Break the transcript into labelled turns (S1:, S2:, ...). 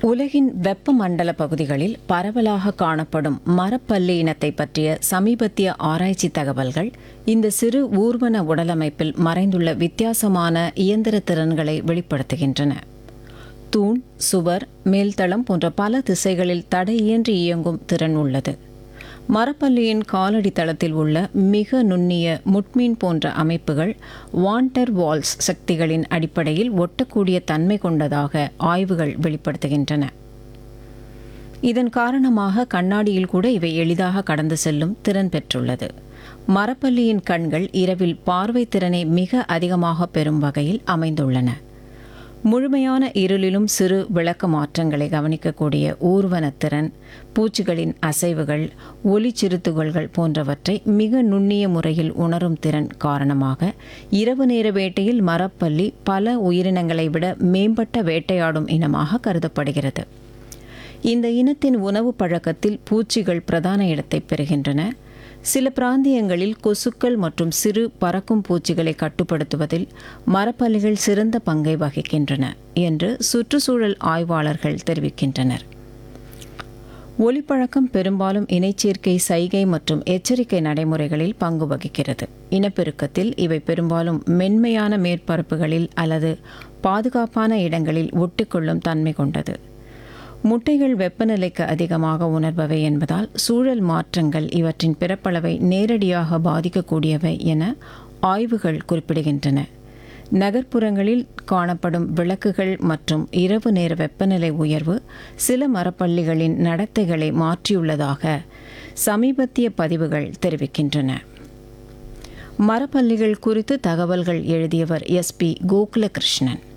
S1: உலகின் வெப்பமண்டல பகுதிகளில் பரவலாக காணப்படும் மரப்பல்லி இனத்தை பற்றிய சமீபத்திய ஆராய்ச்சி தகவல்கள் இந்த சிறு ஊர்வன உடலமைப்பில் மறைந்துள்ள வித்தியாசமான இயந்திர திறன்களை வெளிப்படுத்துகின்றன தூண் சுவர் மேல்தளம் போன்ற பல திசைகளில் தடையின்றி இயங்கும் திறன் உள்ளது மரப்பல்லியின் காலடி தளத்தில் உள்ள மிக நுண்ணிய முட்மீன் போன்ற அமைப்புகள் வாண்டர் வால்ஸ் சக்திகளின் அடிப்படையில் ஒட்டக்கூடிய தன்மை கொண்டதாக ஆய்வுகள் வெளிப்படுத்துகின்றன இதன் காரணமாக கண்ணாடியில் கூட இவை எளிதாக கடந்து செல்லும் திறன் பெற்றுள்ளது மரப்பல்லியின் கண்கள் இரவில் பார்வை திறனை மிக அதிகமாக பெறும் வகையில் அமைந்துள்ளன முழுமையான இருளிலும் சிறு விளக்க மாற்றங்களை கவனிக்கக்கூடிய ஊர்வனத்திறன் பூச்சிகளின் அசைவுகள் ஒலி சிறுத்துகள்கள் போன்றவற்றை மிக நுண்ணிய முறையில் உணரும் திறன் காரணமாக இரவு நேர வேட்டையில் மரப்பல்லி பல உயிரினங்களை விட மேம்பட்ட வேட்டையாடும் இனமாக கருதப்படுகிறது இந்த இனத்தின் உணவு பழக்கத்தில் பூச்சிகள் பிரதான இடத்தை பெறுகின்றன சில பிராந்தியங்களில் கொசுக்கள் மற்றும் சிறு பறக்கும் பூச்சிகளை கட்டுப்படுத்துவதில் மரப்பல்லிகள் சிறந்த பங்கை வகிக்கின்றன என்று சுற்றுச்சூழல் ஆய்வாளர்கள் தெரிவிக்கின்றனர் ஒலிப்பழக்கம் பெரும்பாலும் இணைச்சேர்க்கை சைகை மற்றும் எச்சரிக்கை நடைமுறைகளில் பங்கு வகிக்கிறது இனப்பெருக்கத்தில் இவை பெரும்பாலும் மென்மையான மேற்பரப்புகளில் அல்லது பாதுகாப்பான இடங்களில் ஒட்டிக்கொள்ளும் தன்மை கொண்டது முட்டைகள் வெப்பநிலைக்கு அதிகமாக உணர்பவை என்பதால் சூழல் மாற்றங்கள் இவற்றின் பிறப்பளவை நேரடியாக பாதிக்கக்கூடியவை என ஆய்வுகள் குறிப்பிடுகின்றன நகர்ப்புறங்களில் காணப்படும் விளக்குகள் மற்றும் இரவு நேர வெப்பநிலை உயர்வு சில மரப்பள்ளிகளின் நடத்தைகளை மாற்றியுள்ளதாக சமீபத்திய பதிவுகள் தெரிவிக்கின்றன மரப்பள்ளிகள் குறித்து தகவல்கள் எழுதியவர் எஸ்பி கோகுலகிருஷ்ணன்